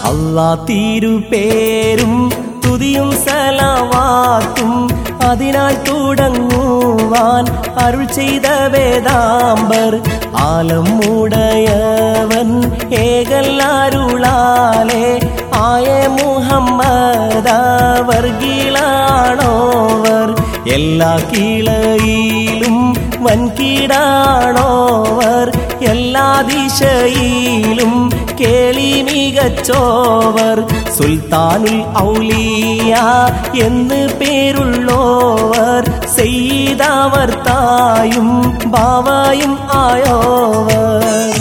അല്ലാ തീരുപേരും തുതിയും സലവാത്തും അതിനാൽ തുടങ്ങുവാൻ അരുൾ ചെയ്ത വേദാംബർ ആലമുടയവൻ ഏകല്ലാരുളാലെ ആയ മുഹമ്മദവർഗീളാണോവർ എല്ലാ കീളയിലും വൻകീടാണോവർ എല്ലാ ദിശയിലും കേളി മികച്ചോവർ സുൽത്താനുൽ ഔലിയ എന്ന് പേരുള്ളോവർ ചെയ്തവർ തായും ബാവയും ആയോവർ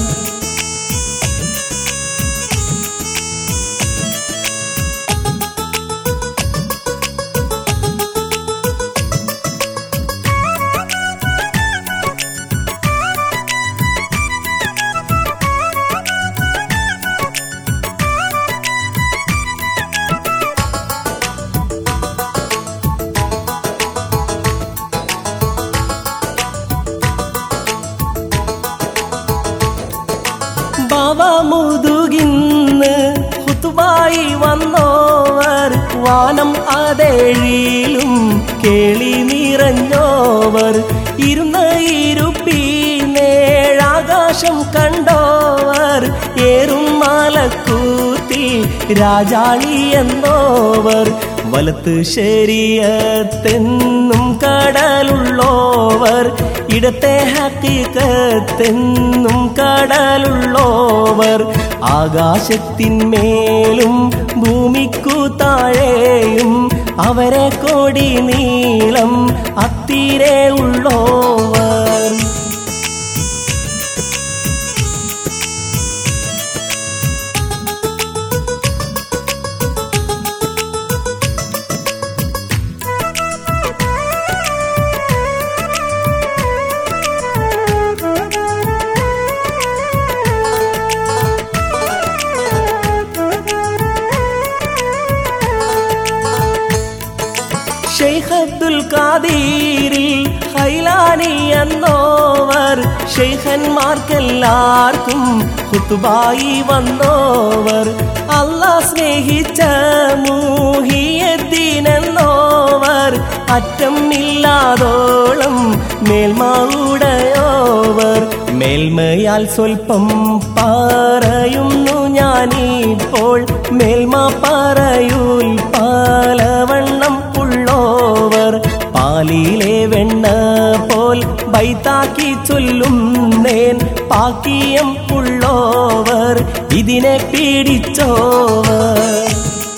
ബാവ മുതുകിന്ന് ഹുത്തുബായി വന്നോവർ വാനം അതേഴിലും കേളി നിറഞ്ഞോവർ ഇരുന്ന ഇരുപ്പീനേഴാകാശം കണ്ടോവർ ഏറും മാലക്കൂത്തി രാജാളി എന്നോവർ വലത്ത് ശരീരത്തെന്നും കടലുള്ളോവർ ഇടത്തെ ഹക്കീക്കത്തെന്നും കടലുള്ളോവർ ആകാശത്തിന്മേലും ഭൂമിക്കു താഴെയും അവരെ കോടി നീളം അത്തിരെ ഉള്ളോവർ ഷെയ്ഖ് അബ്ദുൽ ഖാദീരിൽ ഹൈലാനി എന്നോവർ ഷെയ്ഖന്മാർക്കെല്ലാവർക്കും ഹുത്തുബായി വന്നോവർ അല്ലാ സ്നേഹിച്ച മൂഹിയദ്ദീൻ എന്നോവർ അറ്റം ഇല്ലാതോളം മേൽമാവുടയോവർ മേൽമയാൽ സ്വൽപ്പം പറയുന്നു ഞാനിപ്പോൾ മേൽമ പറയൂൽ പലവണ്ണം ഉള്ളോവർ പാലിലെ വെണ്ണ പോൽ ബൈത്താക്കി ചൊല്ലും നേൻ പാക്കിയം ഉള്ളോവർ ഇതിനെ പീഡിച്ചോവർ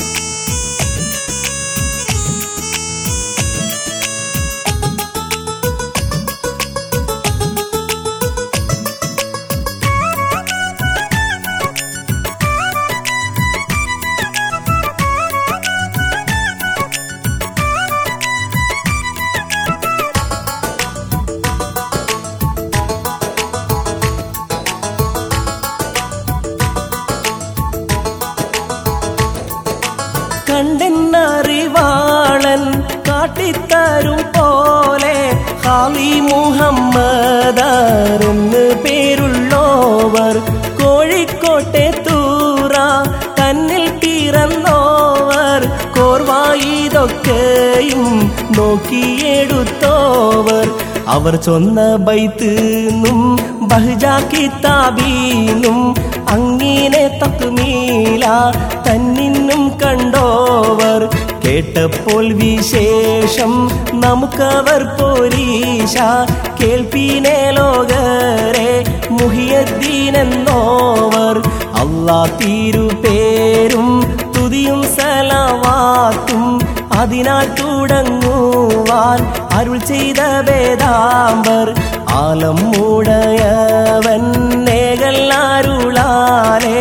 കണ്ടെന്നറിവാളൻ കാട്ടിത്തരും പോലെ ഹാലി മുഹമ്മദർ എന്ന് പേരുള്ളോവർ കോഴിക്കോട്ടെ തൂറ തന്നിൽ പിറന്നോവർ കോർവായിതൊക്കെയും നോക്കിയെടുത്തോവർ അവർ ചൊന്ന ബൈത്തുന്നും ബഹ്ജാ കിതാബീനും അങ്ങിനെ തക്മീല തന്നിന്നും കണ്ടോവർ കേട്ടപ്പോൾ വിശേഷം നമുക്കവർ പോരീശ കേൾപ്പീനെ ലോകരെ മുഹിയദ്ദീനെന്നോവർ അല്ലാ തീരുപേരും തുതിയും സലവാത്തും അതിനാൽ തുടങ്ങുവാൻ അരുൾ ചെയ്ത വേദാംബർ ആലം മൂടയവൻ നേകല്ലാരുളാലെ